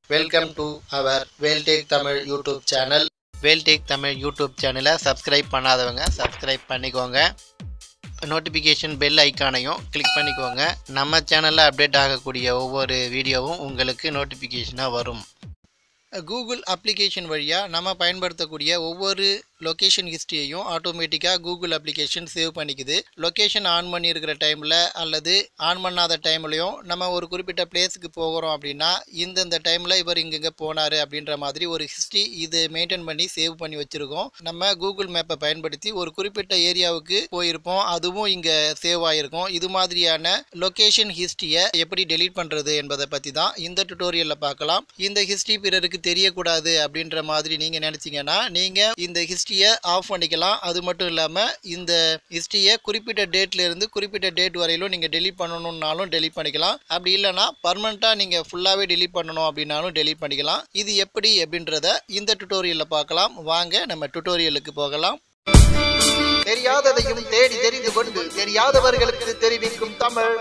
Welcome to our Veltech Tamil YouTube channel Veltech Tamil YouTube சேனலை subscribe பண்ணாதவங்க subscribe பண்ணிக்கோங்க நோட்டிஃபிகேஷன் பெல் ஐக்கானையும் கிளிக் பண்ணிக்கோங்க நம்ம சேனலில் அப்டேட் ஆகக்கூடிய ஒவ்வொரு வீடியோவும் உங்களுக்கு நோட்டிஃபிகேஷனாக வரும் கூகுள் அப்ளிகேஷன் வழியாக நம்ம பயன்படுத்தக்கூடிய ஒவ்வொரு லொக்கேஷன் ஹிஸ்ட்ரியையும் ஆட்டோமேட்டிக்காக கூகுள் அப்ளிகேஷன் சேவ் பண்ணிக்குது லொக்கேஷன் ஆன் பண்ணியிருக்கிற டைமில் அல்லது ஆன் பண்ணாத டைம்லையும் நம்ம ஒரு குறிப்பிட்ட பிளேஸுக்கு போகிறோம் அப்படின்னா இந்தந்த டைமில் இவர் இங்கங்கே போனார் அப்படின்ற மாதிரி ஒரு ஹிஸ்ட்ரி இது மெயின்டைன் பண்ணி சேவ் பண்ணி வச்சுருக்கோம் நம்ம கூகுள் மேப்பை பயன்படுத்தி ஒரு குறிப்பிட்ட ஏரியாவுக்கு போயிருப்போம் அதுவும் இங்கே சேவ் ஆகிருக்கும் இது மாதிரியான லொக்கேஷன் ஹிஸ்ட்ரியை எப்படி டெலீட் பண்ணுறது என்பதை பற்றி தான் இந்த டுட்டோரியலில் பார்க்கலாம் இந்த ஹிஸ்ட்ரி பிறருக்கு தெரியக்கூடாது அப்படின்ற மாதிரி நீங்கள் நினச்சிங்கன்னா நீங்கள் இந்த ஹிஸ்ட்ரியை ஆஃப் பண்ணிக்கலாம் அது மட்டும் இல்லாமல் இந்த ஹிஸ்ட்ரியை குறிப்பிட்ட டேட்ல இருந்து குறிப்பிட்ட டேட் வரையிலும் நீங்கள் டெலீட் பண்ணணும்னாலும் டெலீட் பண்ணிக்கலாம் அப்படி இல்லைன்னா பர்மனெண்ட்டாக நீங்கள் ஃபுல்லாகவே டெலீட் பண்ணணும் அப்படின்னாலும் டெலீட் பண்ணிக்கலாம் இது எப்படி அப்படின்றத இந்த டுட்டோரியலில் பார்க்கலாம் வாங்க நம்ம டுட்டோரியலுக்கு போகலாம் தெரியாததையும் தேடி தெரிந்து கொண்டு தெரியாதவர்களுக்கு தெரிவிக்கும் Tamil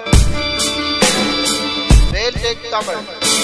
Veltech Tamil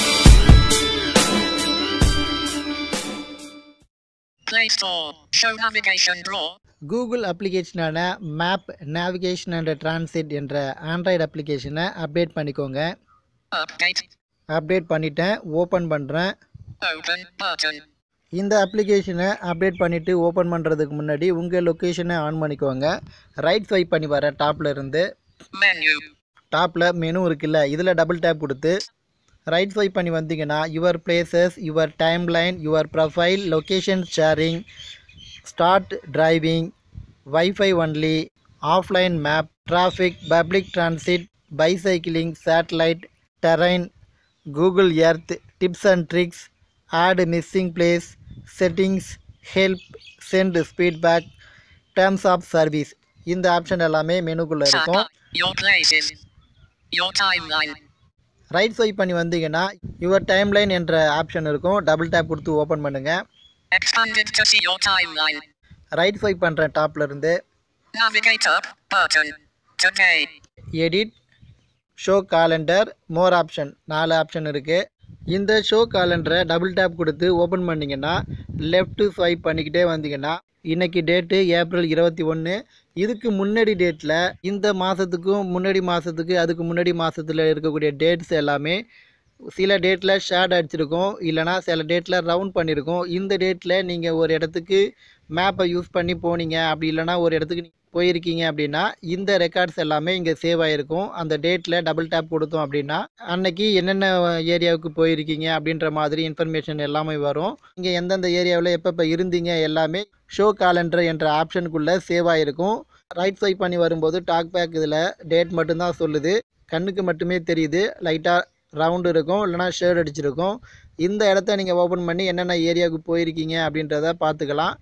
Play Store. Show navigation drawer. Google அப்ளிகேஷனான மேப் நேவிகேஷன் அண்ட் டிரான்சிட் என்ற ஆண்ட்ராய்டு அப்ளிகேஷனை அப்டேட் பண்ணிக்கோங்க Update. அப்டேட் பண்ணிட்டேன் ஓப்பன் பண்ணுறேன் Open button. இந்த அப்ளிகேஷனை அப்டேட் பண்ணிவிட்டு ஓப்பன் பண்ணுறதுக்கு முன்னாடி உங்கள் லொக்கேஷனை ஆன் பண்ணிக்கோங்க ரைட் ஸ்வைப் பண்ணி வர டாப்பில் இருந்து Menu. டாப்பில் மெனு இருக்குல்ல இதில் டபுள் டேப் கொடுத்து ரைட் ஸ்வைப் பண்ணி வந்தீங்கன்னா your places your timeline your profile location sharing start driving wifi only offline map traffic public transit bicycling satellite terrain Google Earth tips and tricks add missing place settings help send feedback terms of service இந்த option எல்லாமே மெனுக்குள்ளே இருக்கும் Tap. Your places. Your timeline. Right swipe பண்ணி வந்தீங்கன்னா your timeline என்ற option இருக்கும் double tap கொடுத்து open பண்ணுங்கள் Expanded to see your timeline. Right swipe பண்ணுறேன் டாப்ல இருந்து Navigate up button. Today. Edit show calendar more option நாலு ஆப்ஷன் இருக்குது இந்த ஷோ காலண்டரை டபுள் டேப் கொடுத்து ஓப்பன் பண்ணிங்கன்னா லெஃப்ட் ஸ்வைப் பண்ணிக்கிட்டே வந்தீங்கன்னா இன்னைக்கு டேட்டு ஏப்ரல் இருபத்தி ஒன்று இதுக்கு முன்னாடி டேட்டில் இந்த மாதத்துக்கும் முன்னாடி மாதத்துக்கு அதுக்கு முன்னாடி மாதத்தில் இருக்கக்கூடிய டேட்ஸ் எல்லாமே சில டேட்டில் ஷேட் அடிச்சிருக்கோம் இல்லைனா சில டேட்டில் ரவுண்ட் பண்ணியிருக்கோம் இந்த டேட்டில் நீங்கள் ஒரு இடத்துக்கு மேப்பை யூஸ் பண்ணி போனீங்க அப்படி இல்லைனா ஒரு இடத்துக்கு நீ- போயிருக்கீங்க அப்படின்னா இந்த ரெக்கார்ட்ஸ் எல்லாமே இங்கே சேவ் ஆகிருக்கும் அந்த டேட்டில் டபுள் டேப் கொடுத்தோம் அப்படின்னா அன்னைக்கு என்னென்ன ஏரியாவுக்கு போயிருக்கீங்க அப்படின்ற மாதிரி இன்ஃபர்மேஷன் எல்லாமே வரும் இங்கே எந்தெந்த ஏரியாவில் எப்பப்போ இருந்தீங்க எல்லாமே ஷோ காலண்டர் என்ற ஆப்ஷனுக்குள்ளே சேவ் ஆகிருக்கும் ரைட் ஸ்வைப் பண்ணி வரும்போது டாக் பேக் இதில் டேட் மட்டும்தான் சொல்லுது கண்ணுக்கு மட்டுமே தெரியுது லைட்டாக ரவுண்டு இருக்கும் இல்லைனா ஷேட் அடிச்சிருக்கும் இந்த இடத்த நீங்கள் ஓப்பன் பண்ணி என்னென்ன ஏரியாவுக்கு போயிருக்கீங்க அப்படின்றத பார்த்துக்கலாம்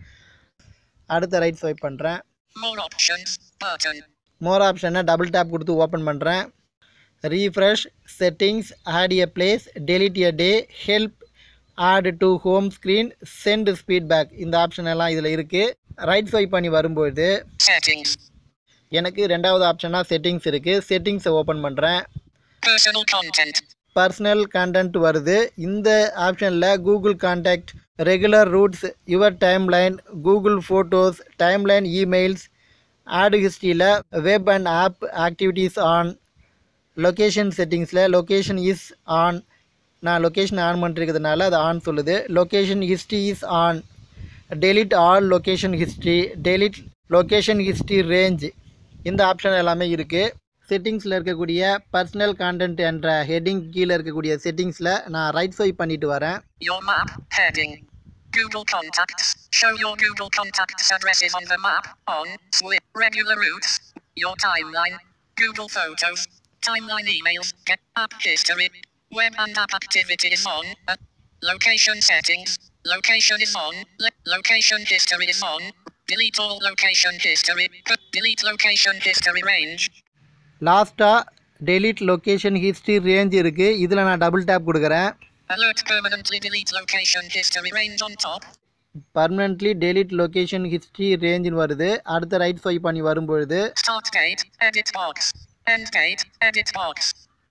அடுத்த ரைட் ஸ்வைப் பண்ணுறேன் More options button. மோர் ஆப்ஷனை டபுள் டேப் கொடுத்து ஓப்பன் பண்ணுறேன் refresh settings add a place delete a day help add to home screen send feedback இந்த ஆப்ஷன் எல்லாம் இதில் இருக்குது ரைட் ஸ்வைப் பண்ணி வரும்போது Settings. எனக்கு ரெண்டாவது ஆப்ஷனாக செட்டிங்ஸ் இருக்குது செட்டிங்ஸை ஓப்பன் பண்ணுறேன் Personal content. பர்சனல் கண்டென்ட் வருது இந்த ஆப்ஷனில் Google contact regular routes your timeline Google photos timeline emails ஆடு ஹிஸ்ட்ரியில் web and app activities on location செட்டிங்ஸில் லொக்கேஷன் இஸ் ஆன் நான் லொக்கேஷன் ஆன் பண்ணிருக்கிறதுனால அது ஆன் சொல்லுது location history is on delete all location history delete location history range இந்த option எல்லாமே இருக்குது செட்டிங்ஸில் இருக்கக்கூடிய பர்சனல் கான்டென்ட் என்ற ஹெட்டிங் கீழே இருக்கக்கூடிய செட்டிங்ஸில் நான் ரைட் ஸ்வைப் பண்ணிட்டு வரேன் Your map heading. Google Contacts. Show your Google Contacts addresses on the map. On swip regular routes. Your timeline. Google Photos. Timeline emails. Get app history. Web and app activity is on. Uh, location settings. Location is on. Le- location history is on. Delete all location history. C- Delete location history range. லாஸ்ட்டாக delete location history range இருக்குது இதில் நான் double tap கொடுக்குறேன் Alert permanently delete location history range on top. Permanently delete location history ரேஞ்சுன்னு வருது அடுத்த right swipe பண்ணி வரும்பொழுது Start date. Edit box. End date. Edit box.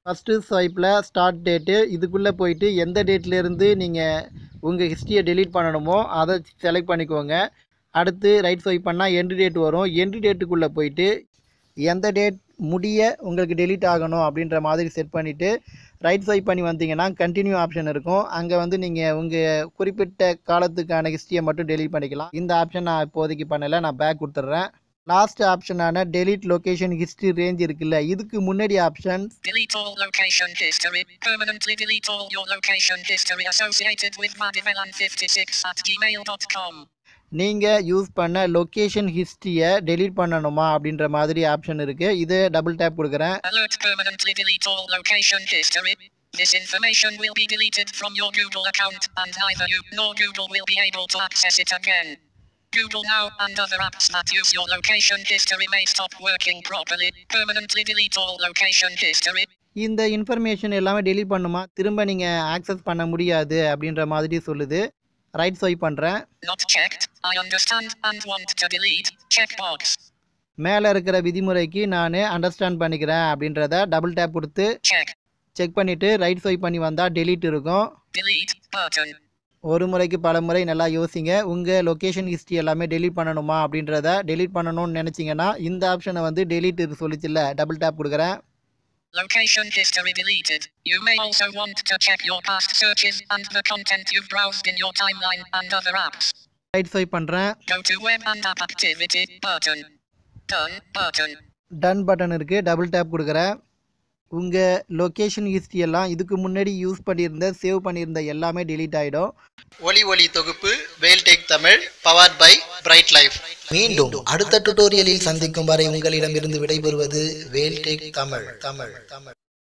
First ஸ்வைப்பில் ஸ்டார்ட் டேட்டு இதுக்குள்ளே போயிட்டு எந்த டேட்லேருந்து நீங்கள் உங்கள் ஹிஸ்ட்ரியை delete பண்ணணுமோ அதை செலக்ட் பண்ணிக்கோங்க அடுத்து ரைட் ஸ்வைப் பண்ணால் எண்டு டேட் வரும் எண்டு டேட்டுக்குள்ளே போயிட்டு எந்த டேட் முடிய உங்களுக்கு delete ஆகணும் அப்படின்ற மாதிரி செட் பண்ணிவிட்டு ரைட் ஸ்வைப் பண்ணி வந்தீங்கன்னா கண்டினியூ ஆப்ஷன் இருக்கும் அங்கே வந்து நீங்கள் உங்கள் குறிப்பிட்ட காலத்துக்கான ஹிஸ்ட்ரியை மட்டும் delete பண்ணிக்கலாம் இந்த ஆப்ஷன் நான் இப்போதைக்கு பண்ணலை நான் பேக் கொடுத்துட்றேன் லாஸ்ட் ஆப்ஷனான delete லொகேஷன் ஹிஸ்ட்ரி ரேஞ்ச் இருக்குல்ல இதுக்கு முன்னாடி option Delete all location history. Permanently delete all your location history associated with madivelan56 at gmail.com. நீங்கள் யூஸ் பண்ண லொக்கேஷன் ஹிஸ்ட்ரியை delete பண்ணணுமா அப்படின்ற மாதிரி ஆப்ஷன் இருக்குது இது டபுள் டேப் கொடுக்குறேன் Alert permanently delete all location history. This information will be deleted from your Google account and neither you nor Google will be able to access it again. Google Now and other apps that use your location history may stop working properly. Permanently delete all location history. இந்த information எல்லாமே delete பண்ணுமா திரும்ப நீங்கள் access பண்ண முடியாது அப்படின்ற மாதிரி சொல்லுது ரைட் ஸ்வைப் பண்ணுறேன் Not checked. I understand and want to delete. Checkbox. மேலே இருக்கிற விதிமுறைக்கு நான் அண்டர்ஸ்டாண்ட் பண்ணிக்கிறேன் அப்படின்றத டபுள் டேப் கொடுத்து Check. செக் பண்ணிவிட்டு ரைட் ஸ்வைப் பண்ணி வந்தால் delete இருக்கும் Delete button. ஒரு முறைக்கு பல முறை நல்லா யோசிங்க உங்கள் லொக்கேஷன் ஹிஸ்ட்ரி எல்லாமே delete பண்ணணுமா அப்படின்றத delete பண்ணணும்னு நினச்சிங்கன்னா இந்த ஆப்ஷனை வந்து delete சொல்லிச்சுல்ல டபுள் டேப் கொடுக்குறேன் Location history deleted. You may also want to check your past searches and the content you've browsed in your timeline and other apps. Right swipe பண்ணுறேன் Go to web and app activity button. Done button. Done button இருக்குது double tap கொடுக்குறேன் உங்கள் location history எல்லாம் இதுக்கு முன்னாடி use பண்ணியிருந்த save பண்ணியிருந்த எல்லாமே delete ஆகிடும் ஒலி ஒலி தொகுப்பு Veltech Tamil powered by bright life மீண்டும் அடுத்த டுடோரியலில் சந்திக்கும் வரை உங்களிடமிருந்து விடைபெறுவது வேல்டெக் தமிழ் தமிழ் தமிழ்